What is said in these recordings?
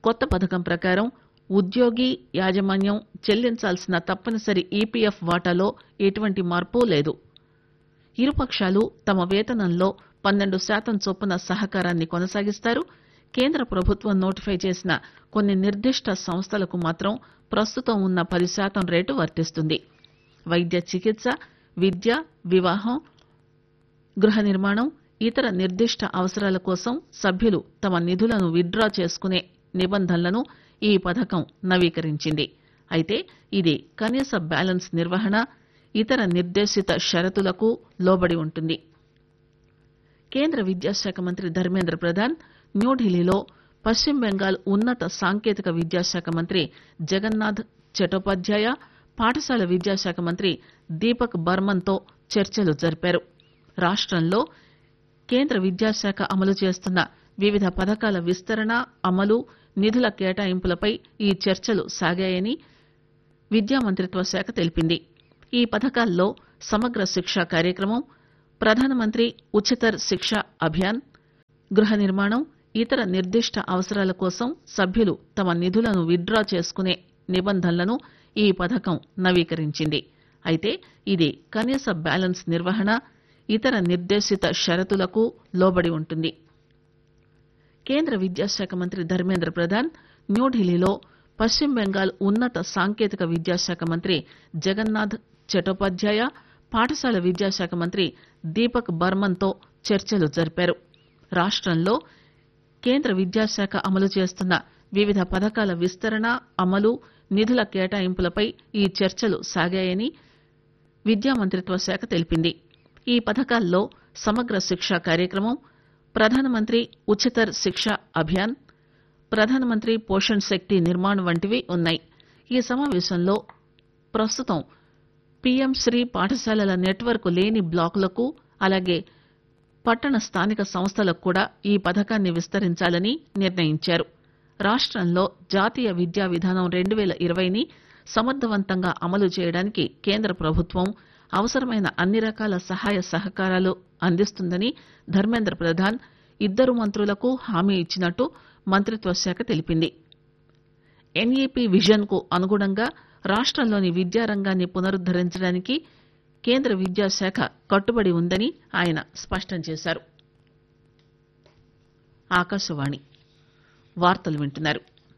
కొత్త పథకం ప్రకారం ఉద్యోగి యాజమాన్యం చెల్లించాల్సిన తప్పనిసరి ఈపీఎఫ్ వాటాలో ఎటువంటి మార్పు లేదు ఇరుపక్షాలు తమ వేతనంలో పన్నెండు శాతం చొప్పున సహకారాన్ని కొనసాగిస్తారు కేంద్ర ప్రభుత్వం నోటిఫై చేసిన కొన్ని నిర్దిష్ట సంస్థలకు మాత్రం ప్రస్తుతం ఉన్న పది శాతం రేటు వర్తిస్తుంది వైద్య చికిత్స విద్య వివాహం గృహ నిర్మాణం ఇతర నిర్దిష్ట అవసరాల కోసం సభ్యులు తమ నిధులను విత్డ్రా చేసుకునే నిబంధనలను ఈ పథకం నవీకరించింది అయితే ఇది కనీస బ్యాలెన్స్ నిర్వహణ ఇతర నిర్దేశిత షరతులకు లోబడి ఉంటుంది కేంద్ర విద్యాశాఖ మంత్రి ధర్మేంద్ర ప్రధాన్ న్యూఢిల్లీలో పశ్చిమ బెంగాల్ ఉన్నత సాంకేతిక విద్యాశాఖ మంత్రి జగన్నాథ్ చటోపాధ్యాయ పాఠశాల విద్యాశాఖ మంత్రి దీపక్ బర్మన్ తో చర్చలు జరిపారు రాష్టంలో కేంద్ర విద్యాశాఖ అమలు చేస్తున్న వివిధ పథకాల విస్తరణ అమలు నిధుల కేటాయింపులపై ఈ చర్చలు సాగాయని విద్యా మంత్రిత్వ శాఖ తెలిపింది ఈ పథకాల్లో సమగ్ర శిక్ష కార్యక్రమం ప్రధానమంత్రి ఉచితర్ శిక్ష అభియాన్ గృహ నిర్మాణం ఇతర నిర్దిష్ట అవసరాల కోసం సభ్యులు తమ నిధులను విత్డ్రా చేసుకునే నిబంధనలను ఈ పథకం నవీకరించింది అయితే ఇది కనీస బ్యాలెన్స్ నిర్వహణ ఇతర నిర్దేశిత షరతులకు లోబడి ఉంటుంది కేంద్ర విద్యాశాఖ మంత్రి ధర్మేంద్ర ప్రధాన్ న్యూఢిల్లీలో పశ్చిమ బెంగాల్ ఉన్నత సాంకేతిక విద్యాశాఖ మంత్రి జగన్నాథ్ చటోపాధ్యాయ పాఠశాల విద్యాశాఖ మంత్రి దీపక్ బర్మన్ తో చర్చలు జరిపారు రాష్టంలో కేంద్ర విద్యాశాఖ అమలు చేస్తున్న వివిధ పథకాల విస్తరణ అమలు నిధుల కేటాయింపులపై ఈ చర్చలు సాగాయని విద్యా మంత్రిత్వ శాఖ తెలిపింది ఈ పథకాల్లో సమగ్ర శిక్ష కార్యక్రమం ప్రధానమంత్రి ఉచితర్ శిక్ష అభియాన్ ప్రధానమంత్రి పోషణ్ శక్తి నిర్మాణ్ వంటివి ఉన్నాయి ఈ సమావేశంలో ప్రస్తుతం పీఎం శ్రీ పాఠశాలల నెట్వర్క్ లేని బ్లాకులకు అలాగే పట్టణ స్థానిక సంస్థలకు కూడా ఈ పథకాన్ని విస్తరించాలని నిర్ణయించారు రాష్టంలో జాతీయ విద్యా విధానం రెండు పేల ఇరవైని సమర్థవంతంగా అమలు చేయడానికి కేంద్ర ప్రభుత్వం అవసరమైన అన్ని రకాల సహాయ సహకారాలు అందిస్తుందని ధర్మేంద్ర ప్రధాన్ ఇద్దరు మంత్రులకు హామీ ఇచ్చినట్టు మంత్రిత్వ శాఖ తెలిపింది ఎన్ఈపీ విజన్ కు అనుగుణంగా రాష్టంలోని విద్యారంగాన్ని పునరుద్దరించడానికి కేంద్ర విద్యాశాఖ కట్టుబడి ఉందని ఆయన స్పష్టం చేశారు ఆకాశవాణి వార్తలు వింటున్నారు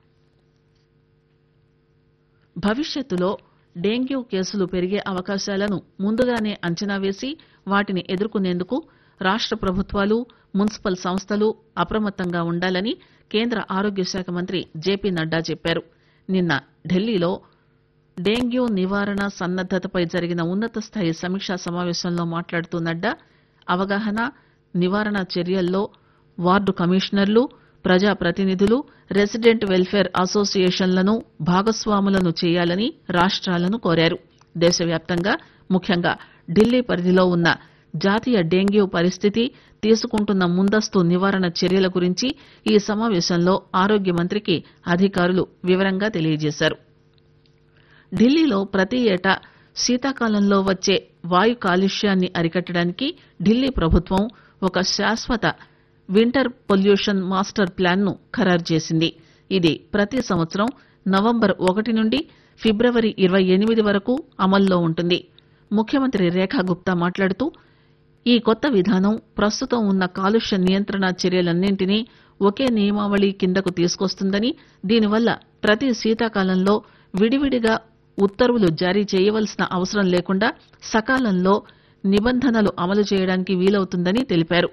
భవిష్యత్తులో డెంగ్యూ కేసులు పెరిగే అవకాశాలను ముందుగానే అంచనా వేసి వాటిని ఎదుర్కొనేందుకు రాష్ట ప్రభుత్వాలు మున్సిపల్ సంస్థలు అప్రమత్తంగా ఉండాలని కేంద్ర ఆరోగ్య శాఖ మంత్రి జేపీ నడ్డా చెప్పారు నిన్న ఢిల్లీలో డెంగ్యూ నివారణ సన్నద్దతపై జరిగిన ఉన్నత స్థాయి సమీక్షా సమావేశంలో మాట్లాడుతూ నడ్డా అవగాహన నివారణ చర్యల్లో వార్డు కమిషనర్లు ప్రజాప్రతినిధులు రెసిడెంట్ వెల్ఫేర్ అసోసియేషన్లను భాగస్వాములను చేయాలని రాష్ట్రాలను కోరారు దేశవ్యాప్తంగా ముఖ్యంగా ఢిల్లీ పరిధిలో ఉన్న జాతీయ డెంగ్యూ పరిస్థితి తీసుకుంటున్న ముందస్తు నివారణ చర్యల గురించి ఈ సమావేశంలో ఆరోగ్య మంత్రికి అధికారులు వివరంగా తెలియజేశారు ఢిల్లీలో ప్రతి ఏటా శీతాకాలంలో వచ్చే వాయు కాలుష్యాన్ని అరికట్టడానికి ఢిల్లీ ప్రభుత్వం ఒక శాశ్వత వింటర్ పొల్యూషన్ మాస్టర్ ప్లాన్ ను ఖరారు చేసింది ఇది ప్రతి సంవత్సరం నవంబర్ ఒకటి నుండి ఫిబ్రవరి ఇరవై ఎనిమిది వరకు అమల్లో ఉంటుంది ముఖ్యమంత్రి రేఖా గుప్తా మాట్లాడుతూ ఈ కొత్త విధానం ప్రస్తుతం ఉన్న కాలుష్య నియంత్రణ చర్యలన్నింటినీ ఒకే నియమావళి కిందకు తీసుకొస్తుందని దీనివల్ల ప్రతి శీతాకాలంలో విడివిడిగా ఉత్తర్వులు జారీ చేయవలసిన అవసరం లేకుండా సకాలంలో నిబంధనలు అమలు చేయడానికి వీలవుతుందని తెలిపారు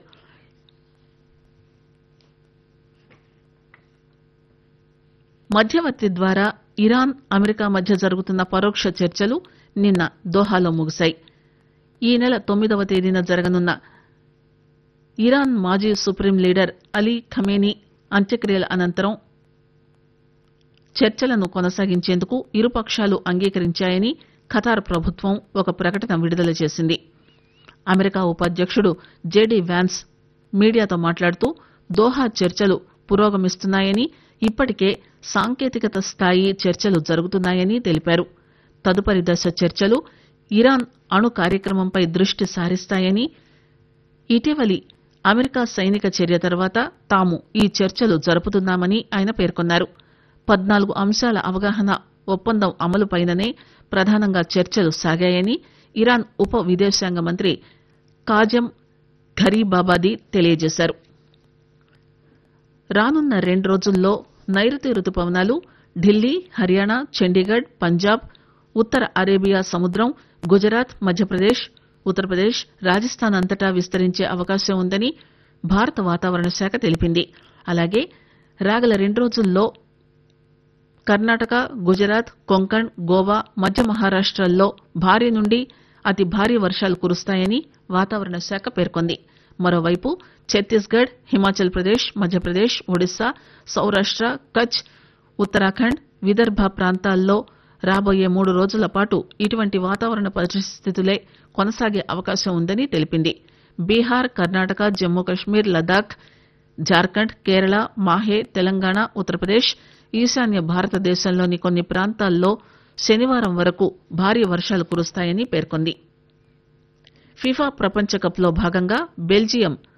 మధ్యవర్తి ద్వారా ఇరాన్ అమెరికా మధ్య జరుగుతున్న పరోక్ష చర్చలు నిన్న దోహాలో ముగిశాయి ఈ నెల తొమ్మిదవ తేదీన జరగనున్న ఇరాన్ మాజీ సుప్రీం లీడర్ అలీ ఖమేనీ అంత్యక్రియల అనంతరం చర్చలను కొనసాగించేందుకు ఇరుపక్షాలు అంగీకరించాయని ఖతార్ ప్రభుత్వం ఒక ప్రకటన విడుదల చేసింది అమెరికా ఉపాధ్యక్షుడు జేడీ వ్యాన్స్ మీడియాతో మాట్లాడుతూ దోహా చర్చలు పురోగమిస్తున్నాయని ఇప్పటికే సాంకేతికత స్థాయి చర్చలు జరుగుతున్నాయని తెలిపారు తదుపరి దశ చర్చలు ఇరాన్ అణు కార్యక్రమంపై దృష్టి సారిస్తాయని ఇటీవలి అమెరికా సైనిక చర్య తర్వాత తాము ఈ చర్చలు జరుపుతున్నామని ఆయన పేర్కొన్నారు పద్నాలుగు అంశాల అవగాహన ఒప్పందం అమలుపైననే ప్రధానంగా చర్చలు సాగాయని ఇరాన్ ఉప విదేశాంగ మంత్రి కాజం ఘరీబాబాది తెలియజేశారు రానున్న రెండు రోజుల్లో నైరుతి రుతుపవనాలు ఢిల్లీ హర్యానా చండీగఢ్ పంజాబ్ ఉత్తర అరేబియా సముద్రం గుజరాత్ మధ్యప్రదేశ్ ఉత్తరప్రదేశ్ రాజస్థాన్ అంతటా విస్తరించే అవకాశం ఉందని భారత వాతావరణ శాఖ తెలిపింది అలాగే రాగల రెండు రోజుల్లో కర్ణాటక గుజరాత్ కొంకణ్ గోవా మధ్య మహారాష్టల్లో భారీ నుండి అతి భారీ వర్షాలు కురుస్తాయని వాతావరణ శాఖ పేర్కొంది మరోవైపు ఛత్తీస్గఢ్ హిమాచల్ ప్రదేశ్ మధ్యప్రదేశ్ ఒడిశా సౌరాష్ట కచ్ ఉత్తరాఖండ్ విదర్భ ప్రాంతాల్లో రాబోయే మూడు రోజుల పాటు ఇటువంటి వాతావరణ పరిస్థితులే కొనసాగే అవకాశం ఉందని తెలిపింది బీహార్ కర్ణాటక జమ్మూ కశ్మీర్ లదాఖ్ జార్ఖండ్ కేరళ మాహే తెలంగాణ ఉత్తరప్రదేశ్ ఈశాన్య భారతదేశంలోని కొన్ని ప్రాంతాల్లో శనివారం వరకు భారీ వర్షాలు కురుస్తాయని పేర్కొంది ఫిఫా ప్రపంచ కప్ లో భాగంగా బెల్జియం